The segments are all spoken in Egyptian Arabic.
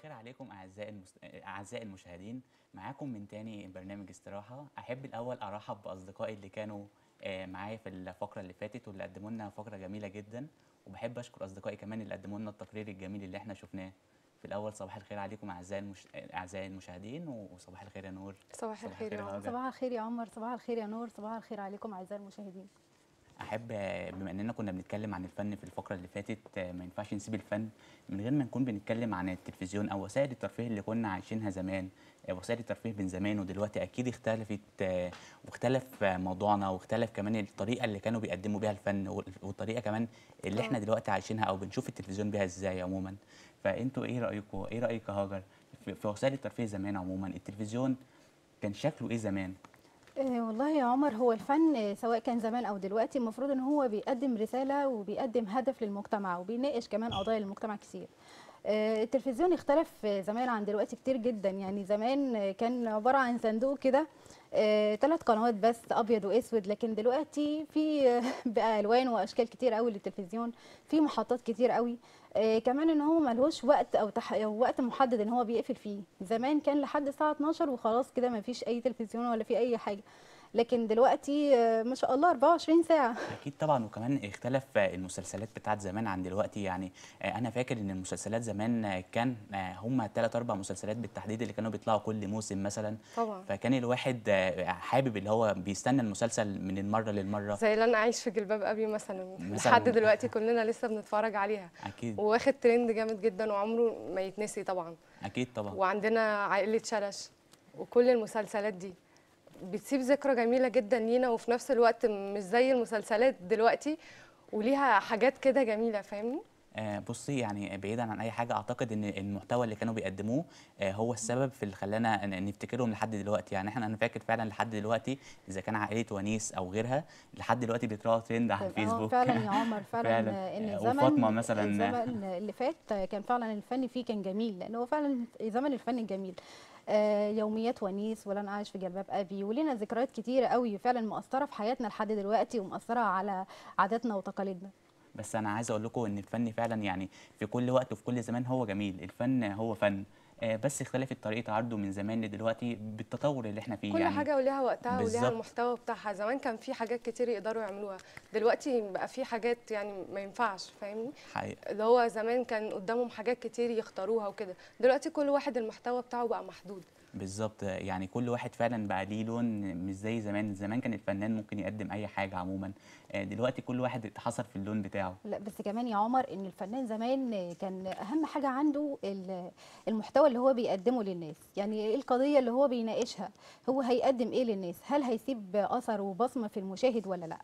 الخير عليكم اعزائي المس... اعزائي المشاهدين معاكم من تاني برنامج استراحه احب الاول ارحب باصدقائي اللي كانوا آه، معايا في الفقره اللي فاتت واللي قدموا لنا فقره جميله جدا وبحب اشكر اصدقائي كمان اللي قدموا لنا التقرير الجميل اللي احنا شفناه في الاول صباح الخير عليكم اعزائي المش... اعزائي المشاهدين وصباح الخير يا نور صباح الخير يا عمر هاجر. صباح الخير يا عمر صباح الخير يا نور صباح الخير عليكم اعزائي المشاهدين احب آه، بما اننا كنا بنتكلم عن الفن في الفقره اللي فاتت آه، ما ينفعش نسيب الفن من غير ما نكون بنتكلم عن التلفزيون او وسائل الترفيه اللي كنا عايشينها زمان آه، وسائل الترفيه بين زمان ودلوقتي اكيد اختلفت آه، واختلف آه، موضوعنا واختلف كمان الطريقه اللي كانوا بيقدموا بيها الفن وال- والطريقه كمان اللي احنا آه. دلوقتي عايشينها او بنشوف التلفزيون بيها ازاي عموما فانتوا ايه رايكم ايه رايك يا هاجر في في وسائل الترفيه زمان عموما التلفزيون كان شكله ايه زمان آه، والله يا عمر هو الفن آه، سواء كان زمان او دلوقتي المفروض ان هو بيقدم رساله وبيقدم هدف للمجتمع وبيناقش كمان قضايا للمجتمع كتير آه، التلفزيون اختلف آه، زمان عن دلوقتي كتير جدا يعني زمان آه، كان عباره عن صندوق كده ثلاث قنوات بس ابيض واسود لكن دلوقتي في آه، بقى الوان واشكال كتير قوي للتلفزيون في محطات كتير قوي آه، كمان ان هو ملهوش وقت او تح... أو وقت محدد ان هو بيقفل فيه زمان كان لحد الساعه 12 وخلاص كده ما فيش اي تلفزيون ولا في اي حاجه لكن دلوقتي آه، ما شاء الله 24 ساعه اكيد طبعا وكمان اختلف المسلسلات بتاعت زمان عن دلوقتي يعني آه، انا فاكر ان المسلسلات زمان آه، كان آه، هم ثلاث اربع مسلسلات بالتحديد اللي كانوا بيطلعوا كل موسم مثلا طبعا فكان الواحد آه، حابب اللي هو بيستنى المسلسل من المره للمره زي اللي انا عايش في جلباب ابي مثلا مثلاً. لحد دلوقتي كلنا لسه بنتفرج عليها اكيد وواخد ترند جامد جدا وعمره ما يتنسي طبعا اكيد طبعا وعندنا عائله شلش وكل المسلسلات دي بتسيب ذكرى جميله جدا لينا وفي نفس الوقت مش زي المسلسلات دلوقتي وليها حاجات كده جميله فاهمني آه، بصي يعني بعيدا عن اي حاجه اعتقد ان المحتوى اللي كانوا بيقدموه آه، هو السبب في اللي خلانا ن- نفتكرهم لحد دلوقتي يعني احنا انا فاكر فعلا لحد دلوقتي اذا كان عائله ونيس او غيرها لحد دلوقتي بيطلعوا ترند على اه الفيسبوك فعلا يا عمر فعلا, فعلا. آه، ان آه، الزمن وفاطمة مثلاً. الزمن اللي فات آه، كان فعلا الفن فيه كان جميل لان هو فعلا زمن الفن الجميل آه، يوميات ونيس ولا انا عايش في جلباب ابي ولينا ذكريات كتيره قوي فعلا مؤثره في حياتنا لحد دلوقتي ومؤثره على عاداتنا وتقاليدنا بس انا عايز اقول لكم ان الفن فعلا يعني في كل وقت وفي كل زمان هو جميل الفن هو فن آه، بس اختلفت طريقه عرضه من زمان لدلوقتي بالتطور اللي احنا فيه كل يعني حاجه وليها وقتها وليها بالظبط. المحتوى بتاعها زمان كان في حاجات كتير يقدروا يعملوها دلوقتي بقى في حاجات يعني ما ينفعش فاهمني حقيقة. اللي هو زمان كان قدامهم حاجات كتير يختاروها وكده دلوقتي كل واحد المحتوى بتاعه بقى محدود بالظبط يعني كل واحد فعلا بقى ليه لون مش زي زمان زمان كان الفنان ممكن يقدم اي حاجه عموما آه، دلوقتي كل واحد اتحصر في اللون بتاعه لا بس كمان يا عمر ان الفنان زمان كان اهم حاجه عنده ال- المحتوى اللي هو بيقدمه للناس يعني ايه القضيه اللي هو بيناقشها هو هيقدم ايه للناس هل هيسيب اثر وبصمه في المشاهد ولا لا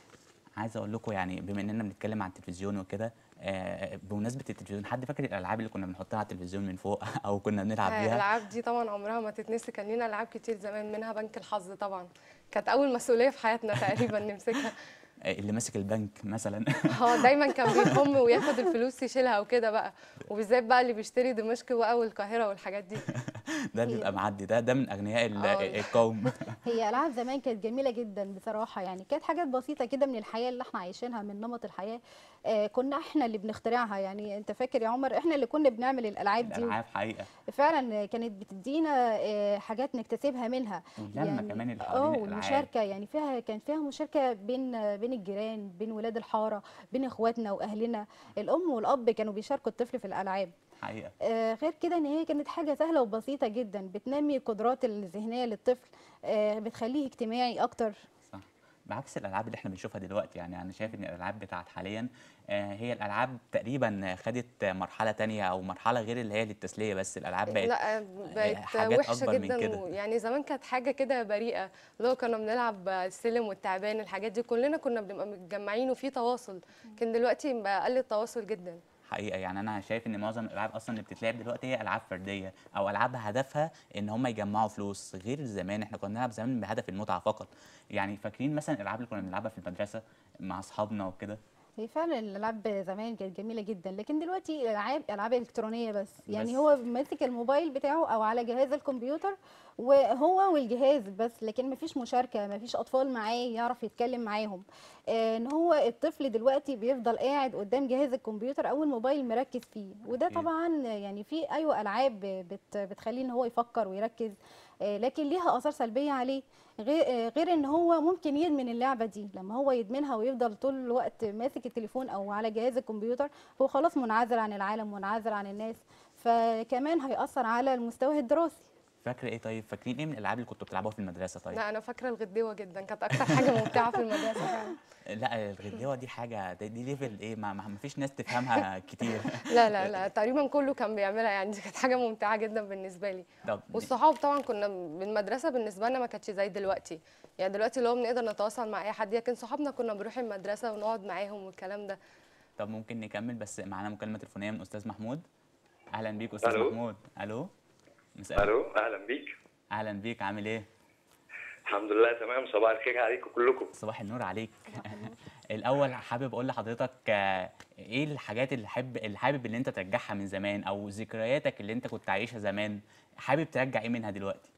عايز اقول لكم يعني بما اننا بنتكلم عن التلفزيون وكده آه، بمناسبه التلفزيون حد فاكر الالعاب اللي كنا بنحطها على التلفزيون من فوق او كنا بنلعب بيها الالعاب دي طبعا عمرها ما تتنسي كان لينا العاب كتير زمان منها بنك الحظ طبعا كانت اول مسؤوليه في حياتنا تقريبا نمسكها آه، اللي ماسك البنك مثلا اه دايما كان بيخم وياخد الفلوس يشيلها وكده بقى وبالذات بقى اللي بيشتري دمشق بقى والقاهره والحاجات دي ده بيبقى معدي ده ده من اغنياء ال- آه. القوم هي العاب زمان كانت جميله جدا بصراحه يعني كانت حاجات بسيطه كده من الحياه اللي احنا عايشينها من نمط الحياه آه كنا احنا اللي بنخترعها يعني انت فاكر يا عمر احنا اللي كنا بنعمل الالعاب دي الالعاب حقيقه فعلا كانت بتدينا آه، حاجات نكتسبها منها واللمه كمان اللي اه حوالين الالعاب والمشاركه يعني فيها كان فيها مشاركه بين آه، بين الجيران بين ولاد الحاره بين اخواتنا واهلنا الام والاب كانوا بيشاركوا الطفل في الالعاب حقيقه آه، غير كده ان هي كانت حاجه سهله وبسيطه جدا بتنمي القدرات الذهنيه للطفل آه، بتخليه اجتماعي اكتر صح بعكس الالعاب اللي احنا بنشوفها دلوقتي يعني انا شايف ان الالعاب بتاعت حاليا آه، هي الالعاب تقريبا خدت مرحله تانية او مرحله غير اللي هي للتسليه بس الالعاب بقت لا بقت حاجات وحشه أكبر من جدا كده. يعني زمان كانت حاجه كده بريئه اللي هو كنا بنلعب السلم والتعبان الحاجات دي كلنا كنا بنبقى متجمعين وفي تواصل لكن دلوقتي بقى قل التواصل جدا حقيقه يعني انا شايف ان معظم الالعاب اصلا اللي بتتلعب دلوقتي هي العاب فرديه او العاب هدفها ان هم يجمعوا فلوس غير زمان احنا كنا بنلعب زمان بهدف المتعه فقط يعني فاكرين مثلا الالعاب اللي كنا بنلعبها في المدرسه مع اصحابنا وكده هي فعلا الالعاب زمان كانت جميله جدا لكن دلوقتي الالعاب العاب الكترونيه بس يعني بس. هو ماسك الموبايل بتاعه او على جهاز الكمبيوتر وهو والجهاز بس لكن مفيش مشاركه مفيش اطفال معاه يعرف يتكلم معاهم آه، ان هو الطفل دلوقتي بيفضل قاعد قدام جهاز الكمبيوتر او الموبايل مركز فيه وده أكيد. طبعا يعني في ايوه العاب بت بتخليه ان هو يفكر ويركز آه، لكن ليها اثار سلبيه عليه غير آه، غير ان هو ممكن يدمن اللعبه دي لما هو يدمنها ويفضل طول الوقت ماسك التليفون او على جهاز الكمبيوتر هو خلاص منعزل عن العالم منعزل عن الناس فكمان هيأثر على المستوى الدراسي فاكره ايه طيب فاكرين ايه من الالعاب اللي كنتوا بتلعبوها في المدرسه طيب لا انا فاكره الغديوه جدا كانت اكتر حاجه ممتعه في المدرسه فعلا لا الغديوه دي حاجه دي, دي ليفل ايه ما, ما فيش ناس تفهمها كتير لا لا لا تقريبا كله كان بيعملها يعني دي كانت حاجه ممتعه جدا بالنسبه لي طب والصحاب طبعا كنا المدرسه بالنسبه لنا ما كانتش زي دلوقتي يعني دلوقتي اللي هو بنقدر نتواصل مع اي حد لكن صحابنا كنا بنروح المدرسه ونقعد معاهم والكلام ده طب ممكن نكمل بس معانا مكالمه تليفونيه من استاذ محمود اهلا بيك استاذ ألو. محمود الو مساء الو اهلا بيك اهلا بيك عامل ايه الحمد لله تمام صباح الخير عليكم كلكم صباح النور عليك الاول حابب اقول لحضرتك آه، ايه الحاجات اللي حابب اللي حابب اللي انت ترجعها من زمان او ذكرياتك اللي انت كنت عايشها زمان حابب ترجع ايه منها دلوقتي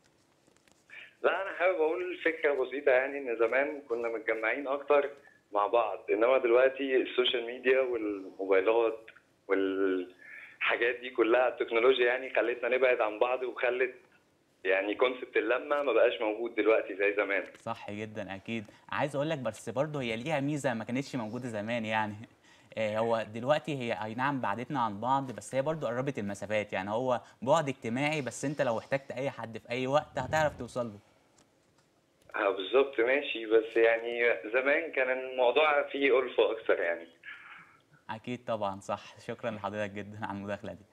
لا انا حابب اقول فكره بسيطه يعني ان زمان كنا متجمعين اكتر مع بعض انما دلوقتي السوشيال ميديا والموبايلات والحاجات دي كلها التكنولوجيا يعني خلتنا نبعد عن بعض وخلت يعني كونسبت اللمه ما بقاش موجود دلوقتي زي زمان صح جدا اكيد عايز اقول لك بس برضه هي ليها ميزه ما كانتش موجوده زمان يعني آه، هو دلوقتي هي اي نعم بعدتنا عن بعض بس هي برضه قربت المسافات يعني هو بعد اجتماعي بس انت لو احتجت اي حد في اي وقت هتعرف توصل له اه بالظبط ماشي بس يعني زمان كان الموضوع فيه ألفة أكتر يعني اكيد طبعا صح شكرا لحضرتك جدا على المداخله دي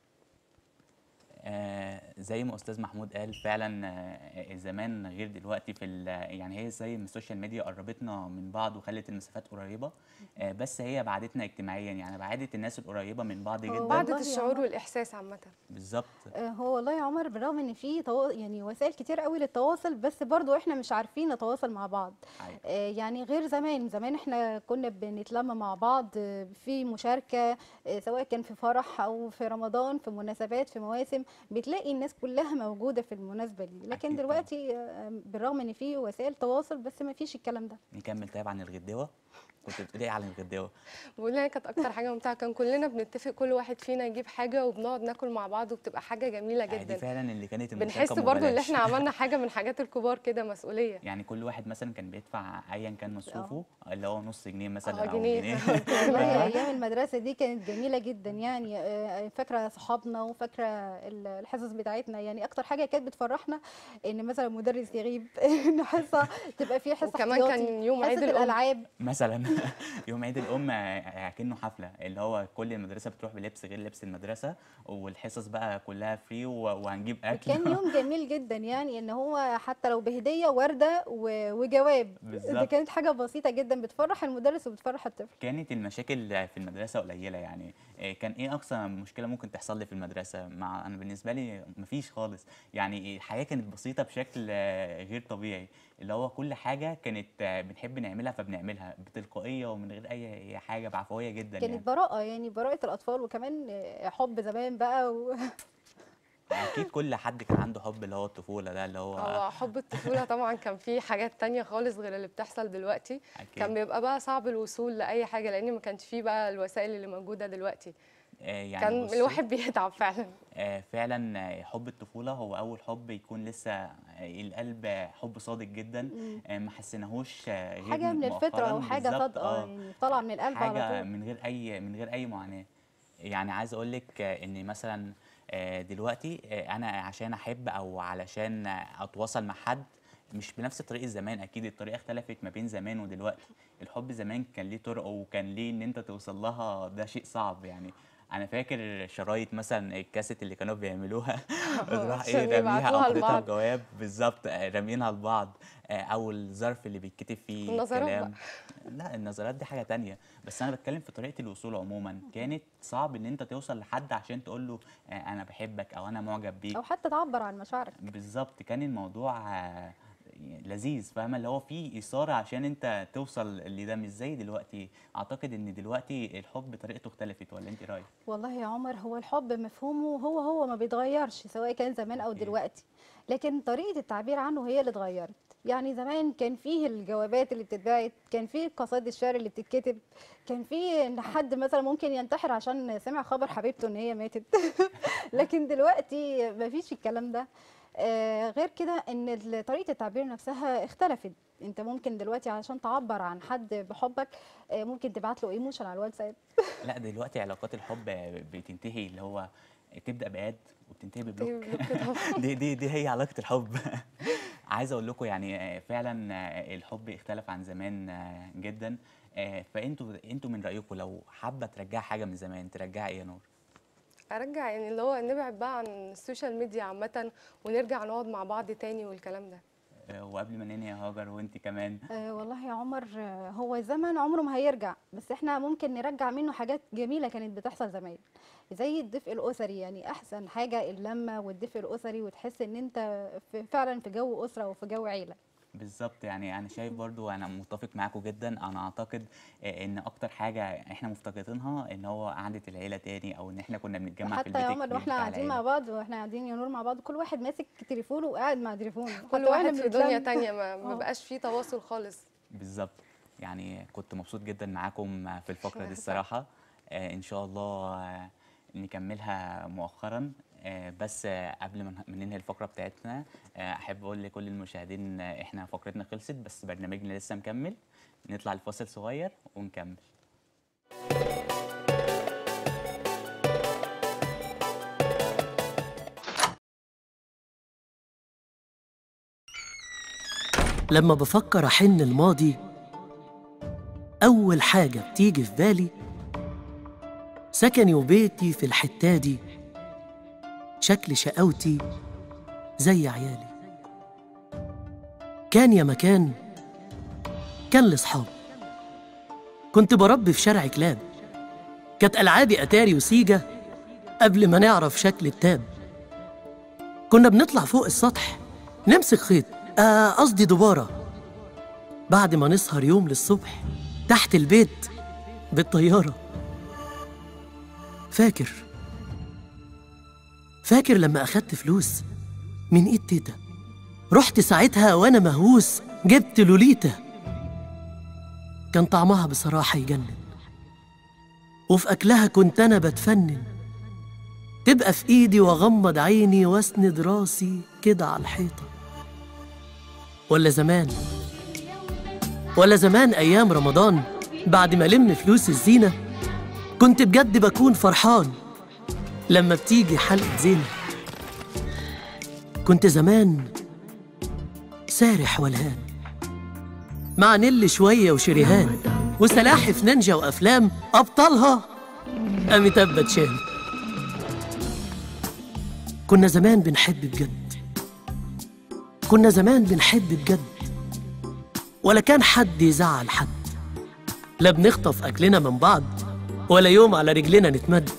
آه زي ما استاذ محمود قال فعلا آه زمان غير دلوقتي في ال- يعني هي زي ما السوشيال ميديا قربتنا من بعض وخلت المسافات قريبه آه بس هي بعدتنا اجتماعيا يعني بعدت الناس القريبه من بعض هو جدا بعد- بعدة والله يا الشعور عمر. والاحساس عامه بالظبط آه، هو والله يا عمر بالرغم ان في توا... يعني وسائل كتير قوي للتواصل بس برضو احنا مش عارفين نتواصل مع بعض أيوة. آه، يعني غير زمان زمان احنا كنا بنتلم مع بعض آه، في مشاركة آه، سواء كان في فرح او في رمضان في مناسبات في مواسم بتلاقي الناس كلها موجودة في المناسبة دي لكن أكيد طبعاً. دلوقتي آه، بالرغم ان في وسائل تواصل بس ما فيش الكلام ده نكمل طيب عن الغداوه كنت بتقولي ايه عن الغداوه بقول لها كانت اكتر حاجه ممتعه كان كلنا بنتفق كل واحد فينا يجيب حاجه وبنقعد ناكل مع بعض وبتبقى حاجه جميله آه، دي جدا فعلا اللي كانت المشاركه بنحس برضو ان ببلاش. احنا عملنا حاجه من حاجات الكبار كده مسؤوليه يعني كل واحد مثلا كان بيدفع ايا كان مصروفه اللي هو نص جنيه مثلا اه او جنيه. جنيه والله ايام المدرسه دي كانت جميله جدا يعني آه، فاكره صحابنا وفاكره ال- الحصص بتاعتنا يعني اكتر حاجه كانت بتفرحنا ان مثلا مدرس يغيب ان حصه تبقى فيه حصه وكمان احتياطي كان يوم عيد حصه الام الالعاب مثلا يوم عيد الام كأنه حفله اللي هو كل المدرسه بتروح بلبس غير لبس المدرسه والحصص بقى كلها فري وهنجيب اكل كان يوم جميل جدا يعني ان هو حتى لو بهديه ورده و- وجواب دي بالظبط. كانت حاجه بسيطه جدا بتفرح المدرس وبتفرح الطفل كانت المشاكل في المدرسه قليله يعني إيه كان ايه اقصى مشكله ممكن تحصل لي في المدرسه مع انا بالنسبه لي مفيش خالص يعني الحياه كانت بسيطه بشكل آه، غير طبيعي اللي هو كل حاجه كانت آه، بنحب نعملها فبنعملها بتلقائيه ومن غير اي حاجه بعفويه جدا يعني كانت براءه يعني براءه الاطفال وكمان آه، حب زمان بقى و... اكيد كل حد كان عنده حب اللي هو الطفوله ده اللي هو هو حب الطفوله طبعا كان فيه حاجات تانية خالص غير اللي بتحصل دلوقتي أكيد. كان بيبقى بقى صعب الوصول لاي حاجه لان ما كانش فيه بقى الوسائل اللي موجوده دلوقتي آه، يعني كان بصي، الواحد بيتعب فعلا آه، فعلا آه، حب الطفولة هو أول حب يكون لسه آه، القلب آه، حب صادق جدا آه، ما حسيناهوش آه، غير حاجه من الفطره مؤخراً او حاجه بالظبط، صادقه آه. يعني طالعه من القلب على حاجة طول من غير أي من غير أي معاناة يعني عايز أقول لك آه، إن مثلا آه، دلوقتي آه، أنا عشان أحب أو علشان آه، أتواصل مع حد مش بنفس طريقة زمان أكيد الطريقة اختلفت ما بين زمان ودلوقتي الحب زمان كان ليه طرق وكان ليه إن أنت توصل لها ده شيء صعب يعني أنا فاكر شرايط مثلا الكاسيت اللي كانوا بيعملوها تروح عشان إيه راميها يبعتوها أو لبعض. جواب بالظبط آه، رامينها لبعض آه، أو الظرف اللي بيتكتب فيه النظرات كلام لا النظرات دي حاجة تانية بس أنا بتكلم في طريقة الوصول عموما كانت صعب إن أنت توصل لحد عشان تقول له آه، أنا بحبك أو أنا معجب بيك او حتى تعبر عن مشاعرك بالظبط كان الموضوع آه، لذيذ فاهمه اللي هو فيه اثاره عشان انت توصل لده مش زي دلوقتي اعتقد ان دلوقتي الحب طريقته اختلفت ولا انت رايك والله يا عمر هو الحب مفهومه هو هو ما بيتغيرش سواء كان زمان او أوكي. دلوقتي لكن طريقه التعبير عنه هي اللي اتغيرت يعني زمان كان فيه الجوابات اللي بتتبعت كان فيه قصائد الشعر اللي بتتكتب كان فيه ان حد مثلا ممكن ينتحر عشان سمع خبر حبيبته ان هي ماتت لكن دلوقتي مفيش الكلام ده آه، غير كده ان ال- طريقه التعبير نفسها اختلفت انت ممكن دلوقتي علشان تعبر عن حد بحبك آه، ممكن تبعت له ايموشن على الواتساب لا دلوقتي علاقات الحب بتنتهي اللي هو تبدا باد وبتنتهي ببلوك دي دي دي هي علاقه الحب عايز اقول لكم يعني فعلا الحب اختلف عن زمان جدا فانتوا انتوا من رايكم لو حابه ترجعي حاجه من زمان ترجعي ايه يا نور ارجع يعني اللي هو نبعد بقى عن السوشيال ميديا عامه ونرجع نقعد مع بعض تاني والكلام ده وقبل ما ننهي يا هاجر وانت كمان آه والله يا عمر آه، هو الزمن عمره ما هيرجع بس احنا ممكن نرجع منه حاجات جميله كانت بتحصل زمان زي الدفء الاسري يعني احسن حاجه اللمه والدفء الاسري وتحس ان انت في فعلا في جو اسره وفي جو عيله بالظبط يعني انا شايف برضو انا متفق معاكم جدا انا اعتقد آه، ان اكتر حاجه احنا مفتقدينها ان هو قعده العيله تاني او ان احنا كنا بنتجمع في حتى البيت يا عمر الكبير واحنا بتاع قاعدين العيلة. مع بعض واحنا قاعدين يا نور مع بعض كل واحد ماسك تليفونه وقاعد مع تليفونه كل حتى واحنا واحد في دنيا بنتلم. تانية ما ما آه. بقاش فيه تواصل خالص بالظبط يعني كنت مبسوط جدا معاكم في الفقره دي شكراً. الصراحه آه ان شاء الله آه نكملها مؤخرا آه بس آه قبل ما نه- ما ننهي الفقره بتاعتنا آه احب اقول لكل المشاهدين آه احنا فقرتنا خلصت بس برنامجنا لسه مكمل نطلع لفاصل صغير ونكمل لما بفكر أحن الماضي أول حاجة بتيجي في بالي سكني وبيتي في الحتة دي شكل شقاوتي زي عيالي كان يا مكان كان لصحاب كنت بربي في شارع كلاب كانت ألعابي أتاري وسيجا قبل ما نعرف شكل التاب كنا بنطلع فوق السطح نمسك خيط آه، قصدي دبارة بعد ما نسهر يوم للصبح تحت البيت بالطيارة فاكر فاكر لما أخدت فلوس من إيد تيتا رحت ساعتها وأنا مهووس جبت لوليتا كان طعمها بصراحة يجنن وفي أكلها كنت أنا بتفنن تبقى في إيدي وأغمض عيني وأسند راسي كده على الحيطة ولا زمان ولا زمان أيام رمضان بعد ما لم فلوس الزينة كنت بجد بكون فرحان لما بتيجي حلقة زينة كنت زمان سارح ولهان مع نل شوية وشريهان وسلاحف نينجا وأفلام أبطالها أميتاب باتشان كنا زمان بنحب بجد كنا زمان بنحب بجد ولا كان حد يزعل حد لا بنخطف أكلنا من بعض ولا يوم على رجلنا نتمد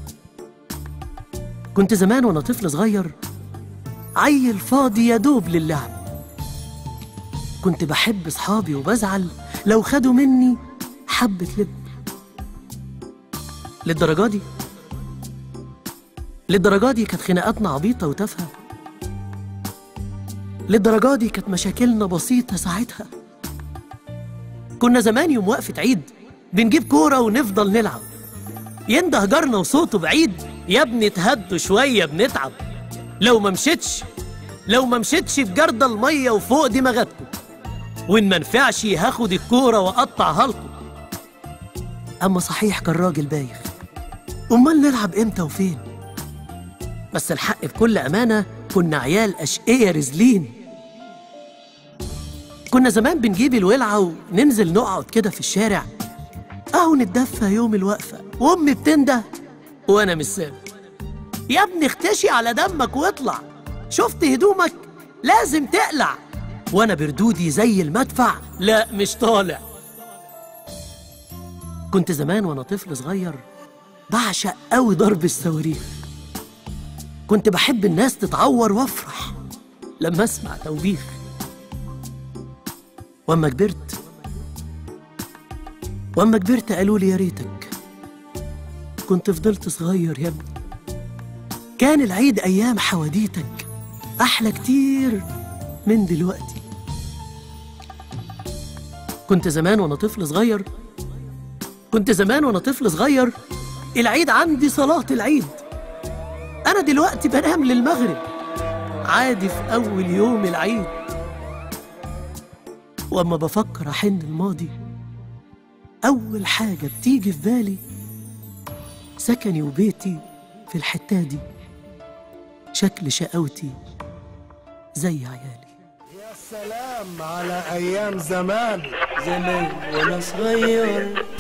كنت زمان وأنا طفل صغير عيل فاضي يا دوب للعب كنت بحب صحابي وبزعل لو خدوا مني حبة لب للدرجة دي للدرجة دي كانت خناقاتنا عبيطة وتافهة للدرجة دي كانت مشاكلنا بسيطة ساعتها كنا زمان يوم وقفة عيد بنجيب كورة ونفضل نلعب ينده جارنا وصوته بعيد يا ابني تهدوا شوية بنتعب لو ما مشيتش لو ما مشيتش في جردة المية وفوق دماغاتكم وإن ما نفعش هاخد الكورة وأقطعها لكم أما صحيح كان راجل بايخ أمال نلعب إمتى وفين بس الحق بكل أمانة كنا عيال أشقية رزلين كنا زمان بنجيب الولعة وننزل نقعد كده في الشارع أهو نتدفى يوم الوقفة وأمي بتنده وأنا مش سامع يا ابني اختشي على دمك واطلع شفت هدومك لازم تقلع وأنا بردودي زي المدفع لا مش طالع كنت زمان وأنا طفل صغير بعشق قوي ضرب الصواريخ كنت بحب الناس تتعور وافرح لما اسمع توبيخ واما كبرت واما كبرت قالوا لي يا ريتك كنت فضلت صغير يا ابني كان العيد ايام حواديتك احلى كتير من دلوقتي كنت زمان وانا طفل صغير كنت زمان وانا طفل صغير العيد عندي صلاة العيد انا دلوقتي بنام للمغرب عادي في اول يوم العيد واما بفكر احن الماضي اول حاجة بتيجي في بالي سكني وبيتي في الحتة دي شكل شقاوتي زي عيالي يا سلام على ايام زمان زمان وانا صغير